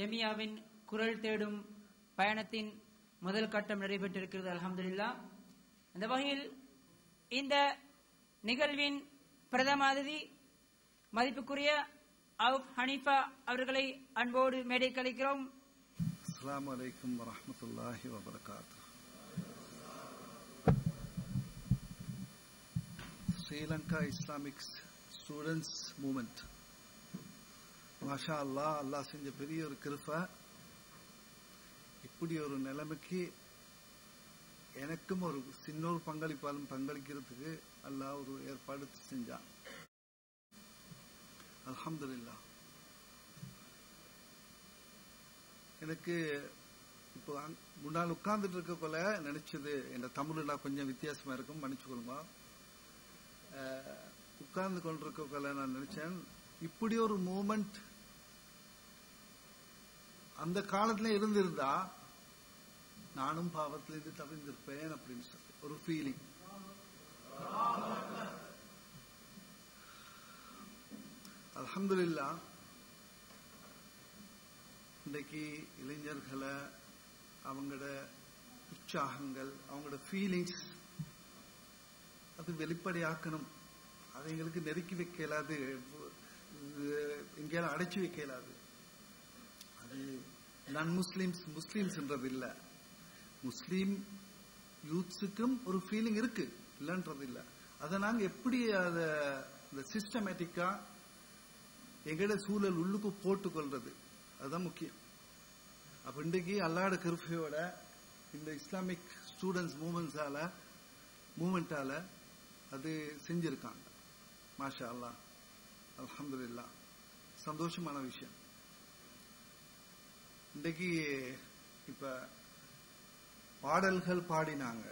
ஜெமியாவின் குரல் தேடும் பயணத்தின் முதல் கட்டம் நடைபெற்றிருக்கிறது அல்ஹம்துலில்லா அந்த வகையில் இந்த நிகழ்வின் பிரதம அதிதி மதிப்புக்குரிய அவுப் ஹனீஃபா அவர்களை அன்போடு மேடை கழிக்கிறோம் அஸ்ஸலாமு அலைக்கும் வரஹ்மத்துல்லாஹி வபரகாத்து ஸ்ரீலங்கா இஸ்லாமிக் ஸ்டூடெண்ட்ஸ் மூமெண்ட் மாஷா அல்லாஹ் அல்லாஹ் செஞ்ச பெரிய ஒரு கிருபை இப்படி ஒரு நிலைமைக்கு எனக்கும் ஒரு சின்ன ஒரு பங்களிப்பாலும் பங்களிக்கிறதுக்கு அல்லாஹ் ஒரு ஏற்பாடு செஞ்சான் அல்ஹம்துலில்லாஹ் எனக்கு இப்போ அங்க- முன்னால் உட்கார்ந்துட்டு இருக்க போல நினைச்சது என் தமிழ்லாம் கொஞ்சம் வித்தியாசமா இருக்கும் மன்னிச்சுக்கொள்ளுங்க அஹ், உட்கார்ந்து கொண்டிருக்க போல நான் நினைச்சேன் இப்படி ஒரு மூமெண்ட் அந்த காலத்துல இருந்திருந்தா நானும் பாவத்திலிருந்து தவிர்ந்திருப்பேன் அப்படின்னு சொல்லி ஒரு ஃபீலிங் அல்ஹம்துலில்லாஹ் இன்றைக்கு இளைஞர்களை அவங்களோட உற்சாகங்கள் அவங்களோட ஃபீலிங்ஸ் அது வெளிப்படையாக்கணும் அதை எங்களுக்கு நெருக்கி வைக்க இயலாது எங்கேயாலும் அடைச்சு வைக்க இயலாது அது நான் முஸ்லிம்ஸ் முஸ்லிம்ஸ்ன்றது இல்ல முஸ்லீம் யூத்ஸுக்கும் ஒரு ஃபீலிங் இருக்கு இல்லைன்றது இல்ல அதை நாங்க எப்படி அதை இந்த சிஸ்டமேட்டிக்கா எங்கட சூழல் உள்ளுக்கு போட்டுக்கொள்றது அதுதான் முக்கியம் அப்ப இன்றைக்கு அல்லாட கிருஃபையோட இந்த இஸ்லாமிக் ஸ்டூடெண்ட்ஸ் மூமெண்ட்ஸால மூமெண்டால அது செஞ்சிருக்காங்க மாஷா அல்லாஹ் அல்ஹம்துலில்லாஹ் சந்தோஷமான விஷயம் இன்றைக்கு இப்ப பாடல்கள் பாடினாங்க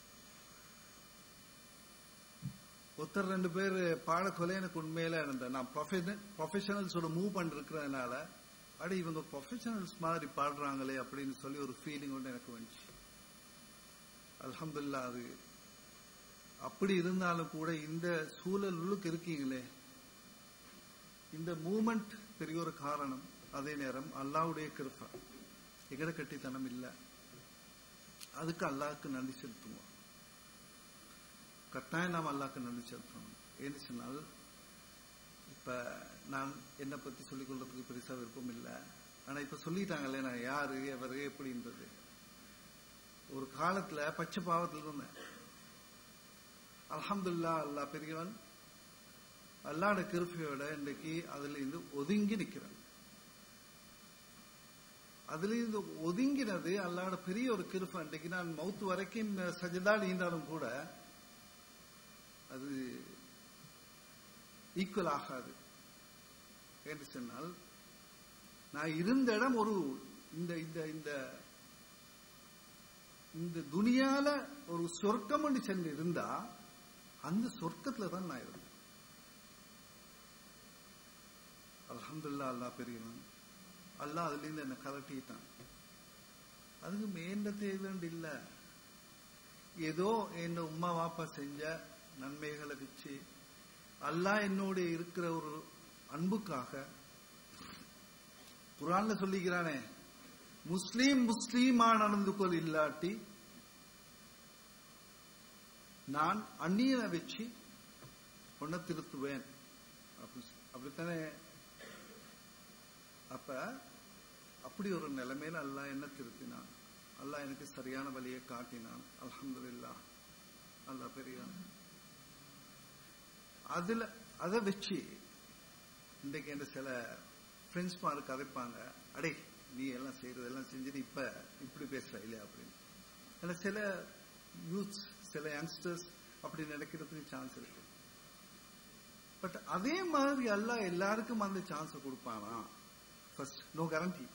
ஒருத்தர் ரெண்டு பேர் பாட கொலை எனக்கு உண்மையில இருந்த நான் ப்ரொஃபஷனல்ஸோட மூவ் பண்ணிருக்கிறதுனால அடி இவங்க ப்ரொஃபஷனல்ஸ் மாதிரி பாடுறாங்களே அப்படின்னு சொல்லி ஒரு ஃபீலிங் ஒன்று எனக்கு வந்துச்சு அல்ஹம்துலில்லாஹ் அது அப்படி இருந்தாலும் கூட இந்த சூழல் உள்ளுக்கு இருக்கீங்களே இந்த மூமெண்ட் பெரிய ஒரு காரணம் அதே நேரம் அல்லாவுடைய கிருப்பை எகட கட்டித்தனம் இல்லை அதுக்கு அல்லாஹ்க்கு நன்றி செலுத்துவோம் கட்டாயம் நாம் அல்லாஹ்க்கு நன்றி செலுத்தணும் ஏன்னு சொன்னால் இப்ப நான் என்னை பத்தி சொல்லிக் கொள்றதுக்கு பெருசா விருப்பம் இல்லை ஆனா இப்ப சொல்லிட்டாங்களே நான் யாரு எவரு எப்படின்றது ஒரு காலத்துல பச்சை பாவத்தில் இருந்தேன் அல்ஹம்துலில்லாஹ் அல்லாஹ் பெரியவன் அல்லாட கிருப்பையோட இன்றைக்கு அதுல இருந்து ஒதுங்கி நிக்கிறேன் அதுல இருந்து ஒதுங்கினது அல்லாட பெரிய ஒரு கிருப்பை இன்றைக்கு நான் மவுத்து வரைக்கும் சஜதா நீந்தாலும் கூட அது ஈக்குவல் ஆகாது என்று சொன்னால் நான் இருந்த இடம் ஒரு இந்த இந்த இந்த இந்த துனியால ஒரு சொர்க்கம் சென்று இருந்தா அந்த சொர்க்கத்துல தான் நான் இருந்தேன் அல்ஹம்துலில்லாஹ் அல்லாஹ் பெரியவன் அல்லாஹ் அதுல இருந்து என்ன கலட்டிட்டான் அதுக்கு மேல தேவைண்டு இல்ல ஏதோ என் உம்மா வாப்பா செஞ்ச நன்மைகளை வச்சு அல்லாஹ் என்னோட இருக்கிற ஒரு அன்புக்காக குரான்ல சொல்லிக்கிறானே முஸ்லீம் முஸ்லீமா நடந்து கொள் இல்லாட்டி நான் அந்நியனை வச்சு உன்னை திருத்துவேன் அப்படி- அப்படித்தானே அப்ப அப்படி ஒரு நிலைமையில அல்லாஹ் என்ன திருத்தினான் அல்லாஹ் எனக்கு சரியான வழியை காட்டினான் அல்ஹம்துலில்லாஹ் அல்லாஹ் பெரியவன் அதுல அதை வச்சு இன்றைக்கு என்ற சில ஃப்ரெண்ட்ஸ் மாதிரி கதைப்பாங்க அடே நீ எல்லாம் செய்யறதெல்லாம் செஞ்சுட்டு இப்ப இப்படி பேசுற இல்லையா அப்படின்னு ஆனா சில யூத்ஸ் சில யங்ஸ்டர்ஸ் அப்படி நினைக்கிறதுக்கு சான்ஸ் இருக்கு பட் அதே மாதிரி அல்லாஹ் எல்லாருக்கும் அந்த சான்ஸ் கொடுப்பானா ஃபர்ஸ்ட் நோ கேரண்டி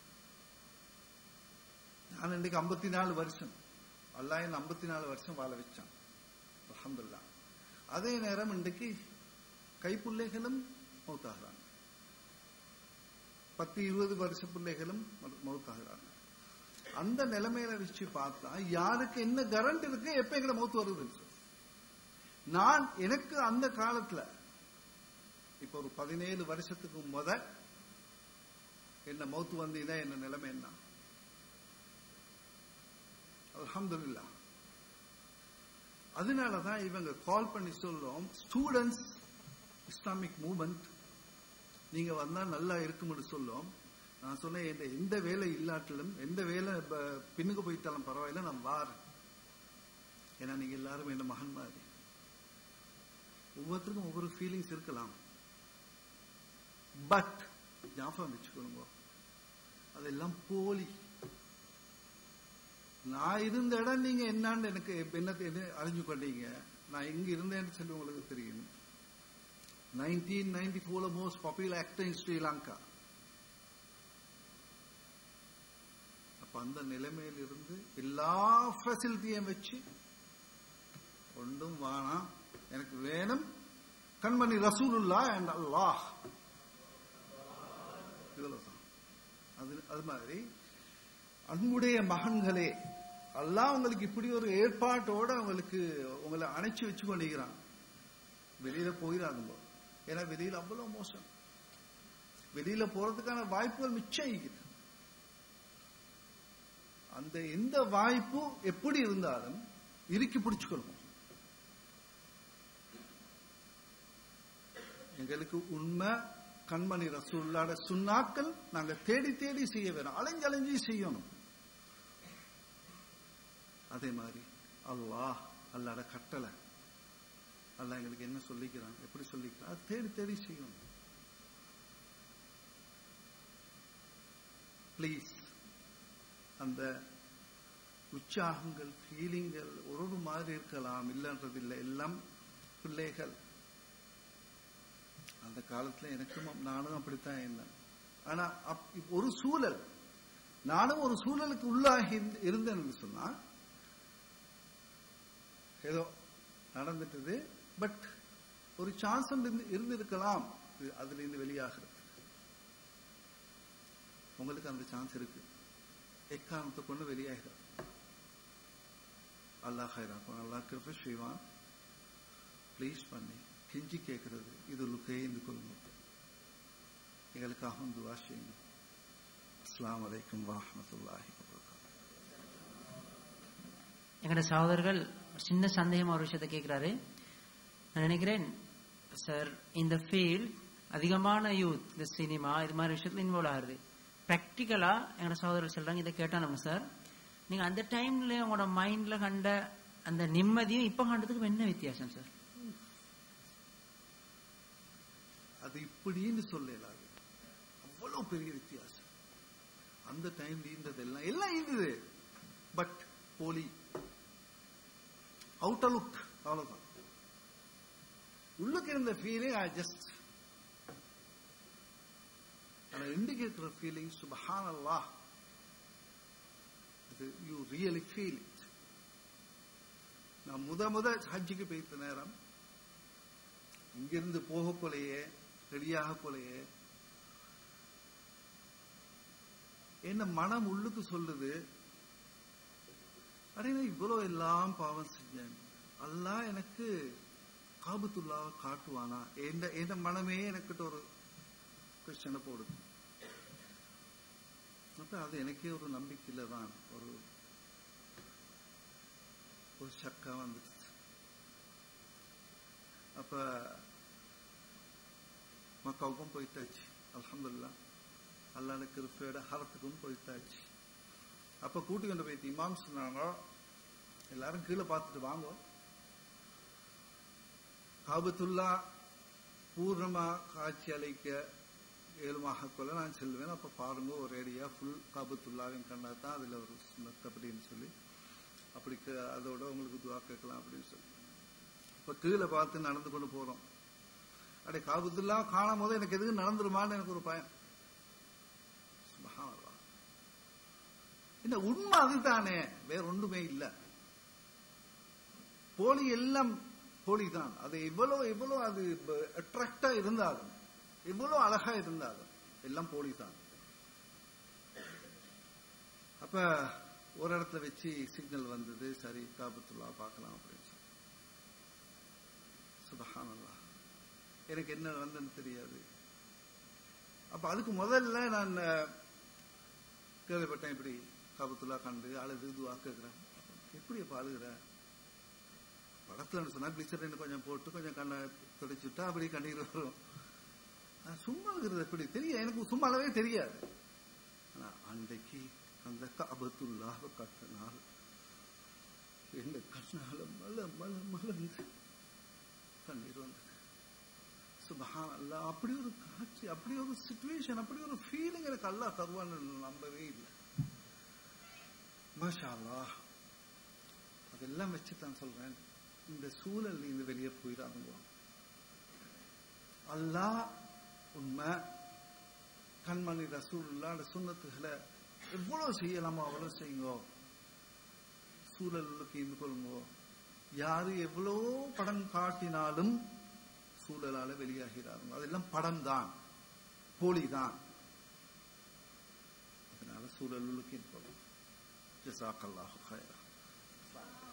நான் இன்னைக்கு ஐம்பத்தி நாலு வருஷம் அல்லாஹ் என்ன ஐம்பத்தி நாலு வருஷம் வாழ வச்சான் அல்ஹம்துலில்லாஹ் அதே நேரம் இன்றைக்கு கைப்புள்ளைகளும் மௌத்தாகிறாங்க பத்து இருபது வருஷ பிள்ளைகளும் மௌ- மௌத்தாகிறாங்க அந்த நிலைமையில வச்சு பார்த்தா யாருக்கு என்ன கரண்ட் இருக்கு எப்ப எங்கட மௌத்து வருதுன்னு சொல்லி. நான் எனக்கு அந்த காலத்துல இப்ப ஒரு பதினேழு வருஷத்துக்கு முத என்ன மௌத்து வந்தீங்கன்னா என்ன நிலைமை என்ன அல்ஹம்துலில்லாஹ் அதனால தான் இவங்க கால் பண்ணி சொல்றோம் ஸ்டூடெண்ட்ஸ் இஸ்லாமிக் மூவ்மெண்ட் நீங்க வந்தா நல்லா இருக்கும்னு சொல்லும் நான் சொன்னேன் எந்த எந்த வேலை இல்லாட்டிலும் எந்த வேலை ப- பின்னுக்கு போயிட்டாலும் பரவாயில்ல நான் வாரேன் ஏன்னா நீங்க எல்லாரும் என்ன மகன் மாதிரி ஒவ்வொருத்தருக்கும் ஒவ்வொரு ஃபீலிங்ஸ் இருக்கலாம் பட் ஞாபகம் வச்சுக்கணுங்க அதெல்லாம் போலி நான் இருந்த இடம் நீங்க என்னன்னு எனக்கு என்ன என்ன அறிஞ்சு கொண்டீங்க நான் எங்க இருந்தேன்னு சொல்லி உங்களுக்கு தெரியும் நைன்டீன் நைன்டி ஃபோர்ல most popular actor in Sri Lanka அப்ப அந்த நிலைமையில இருந்து எல்லா ஃபெசிலிட்டியும் வச்சு ஒன்றும் வேணாம் எனக்கு வேணும் கண்மணி ரசூலுல்லா அண்ட் அல்லாஹ் இவ்வளவுதான் அது அது மாதிரி அன்புடைய மகன்களே அல்லாஹ் உங்களுக்கு இப்படி ஒரு ஏற்பாட்டோட உங்களுக்கு உங்களை அணைச்சு வச்சு கொண்டிருக்கிறான் வெளியில போயிடாதுங்க ஏன்னா வெளியில அவ்வளவு மோசம் வெளியில போறதுக்கான வாய்ப்புகள் மிச்சம் இருக்குது அந்த எந்த வாய்ப்பு எப்படி இருந்தாலும் இறுக்கி பிடிச்சுக்கணும் எங்களுக்கு உண்மை கண்மணி ரசூல்லாட சுண்ணாக்கள் நாங்க தேடி தேடி செய்ய வேணும் அலைஞ்சலைஞ்சி செய்யணும் அதே மாதிரி அல்லாஹ் அல்லாட கட்டளை அல்லாஹ் எங்களுக்கு என்ன சொல்லிக்கிறான் எப்படி சொல்லிக்கிறான் அது தேடி தேடி செய்யணும் ப்ளீஸ் அந்த உற்சாகங்கள் ஃபீலிங்கள் ஒரு ஒரு மாதிரி இருக்கலாம் இல்லைன்றது இல்லை எல்லாம் பிள்ளைகள் அந்த காலத்துல எனக்கும் நானும் அப்படித்தான் இருந்தேன் ஆனா அப்- இப்ப ஒரு சூழல் நானும் ஒரு சூழலுக்கு உள்ளாகி இருந்து- இருந்தேன்னு சொன்னா ஏதோ நடந்துட்டது பட் ஒரு சான்ஸ் இருந்திருக்கலாம் இது அதுல இருந்து வெளியாகிறது உங்களுக்கு அந்த சான்ஸ் இருக்கு எக்காரணத்தை கொண்டு வெளியாகிறது அல்லாஹ் ஹைராக்கும் அல்லாஹ் கிருப செய்வான் ப்ளீஸ் பண்ணி கெஞ்சி கேட்கிறது இது லுக்கைந்து கொள்ளும் எங்களுக்காகவும் துவா செய்யுங்க அஸ்ஸலாமு அலைக்கும் வரஹ்மத்துல்லாஹி வபரகாத்துஹு எங்களோட சகோதரர்கள் சின்ன சந்தேகம் ஒரு விஷயத்தை கேட்கிறாரு நான் நினைக்கிறேன் சார் இந்த ஃபீல்ட் அதிகமான யூத் இந்த சினிமா இது மாதிரி விஷயத்துல இன்வால்வ் ஆகுது ப்ராக்டிக்கலா எங்களோட சகோதரர்கள் சொல்றாங்க இதை கேட்டா நம்ம சார் நீங்க அந்த டைம்ல உங்களோட மைண்ட்ல கண்ட அந்த நிம்மதியும் இப்ப கண்டதுக்கு என்ன வித்தியாசம் சார் அது இப்படின்னு சொல்லலாது அவ்வளவு பெரிய வித்தியாசம் அந்த டைம்ல இருந்ததெல்லாம் எல்லாம் இருந்தது பட் போலி அவுட்டர் லுக் அவ்வளவுதான் உள்ளுக்கு இருந்த ஃபீலிங் ஐ ஜஸ்ட் ஆனா இன்றைக்கு இருக்கிற ஃபீலிங் சுபஹான் அல்லாஹ் இது யூ ரியலி ஃபீல் இட் நான் முத முத ஹஜ்ஜுக்கு போய்த்த நேரம் இங்கிருந்து போக போலையே ரெடியாக போலையே என்ன மனம் உள்ளுக்கு சொல்லுது அடே நான் இவ்வளவு எல்லாம் பாவம் செஞ்சேன் அல்லாஹ் எனக்கு காபத்துல்லாவை காட்டுவானா எந்த எந்த மனமே எனக்கிட்ட ஒரு கொஸ்டனை போடுது அப்ப அது எனக்கே ஒரு நம்பிக்கையில தான் ஒரு ஒரு சக்கா வந்துடுச்சு அப்ப மக்காவுக்கும் போயிட்டாச்சு அல்ஹம்துலில்லாஹ் அல்லாஹ் கிருப்பையோட ஹரத்துக்கும் போயிட்டாச்சு அப்ப கூட்டி கொண்டு போய் இமாம் சொன்னாங்க எல்லாரும் கீழே பார்த்துட்டு வாங்க காபத்துல்லா பூர்ணமா காட்சி அளிக்க ஏழுமாக கொள்ள நான் செல்வேன் அப்ப பாருங்க ஒரு ஏரியா ஃபுல் காபத்துல்லாவின் கண்டா தான் அதுல ஒரு சுண்ணத் அப்படின்னு சொல்லி அப்படி க- அதோட உங்களுக்கு துவா கேட்கலாம் அப்படின்னு சொல்லி இப்ப கீழே பார்த்து நடந்து கொண்டு போறோம் அடே காபத்துல்லா காணும் போது எனக்கு எதுவும் நடந்துருமான்னு எனக்கு ஒரு பயம் சுப்ஹானல்லாஹ். இந்த உண்மை அதுதானே வேற ஒன்றுமே இல்ல போலி எல்லாம் போலி தான் அது எவ்வளவு எவ்வளவு அது அட்ராக்டா இருந்தாலும் எவ்வளவு அழகா இருந்தாலும் எல்லாம் போலி தான் அப்ப ஒரு இடத்துல வச்சு சிக்னல் வந்தது சரி காபத்துல்லா பார்க்கலாம் அப்படின்னு சொல்லி சுபஹானல்லாஹ் எனக்கு என்ன வந்ததுன்னு தெரியாது அப்ப அப்ப அதுக்கு முதல்ல நான் அஹ், கேள்விப்பட்டேன் இப்படி காபத்துல்லா கண்டு அழுது துவா கேட்கிறேன் எப்படி அப்ப அழுகுற படத்துல சொன்னா கிளிச்சரின் கொஞ்சம் போட்டு கொஞ்சம் கண்ணை துடைச்சுட்டா அப்படி கண்ணீர் வரும் நான் சும்மா இருக்கிறது எப்படி தெரியும் எனக்கு சும்மா அளவே தெரியாது ஆனா அன்றைக்கு அந்த காபத்துல்லாக கட்டினால் எங்க கண்ணால மல மல மலர்ந்து கண்ணீர் வந்தது சுபஹான் அல்லா அப்படி ஒரு காட்சி அப்படி ஒரு சுச்சுவேஷன் அப்படி ஒரு ஃபீலிங் எனக்கு அல்லா தருவான்னு நம்பவே இல்லை மாஷா அல்லாஹ் அதெல்லாம் வச்சு தான் சொல்றேன் இந்த சூழல் இருந்து வெளியே போயிடாதுங்க அல்லாஹ் உண்மை கண்மணி ரசூலுல்லாஹ் சுண்ணத்துகளை எவ்வளவு செய்யலாமோ அவ்வளவு செய்யுங்க சூழலுக்கு இருந்து கொள்ளுங்க யாரு எவ்வளவு படம் காட்டினாலும் சூழலால வெளியாகிறாங்க அதெல்லாம் படம் தான் போலி தான் அதனால சூழலுக்கு இருந்து கொள்ளுங்க ஜசாக்கல்லாஹு ஹைரா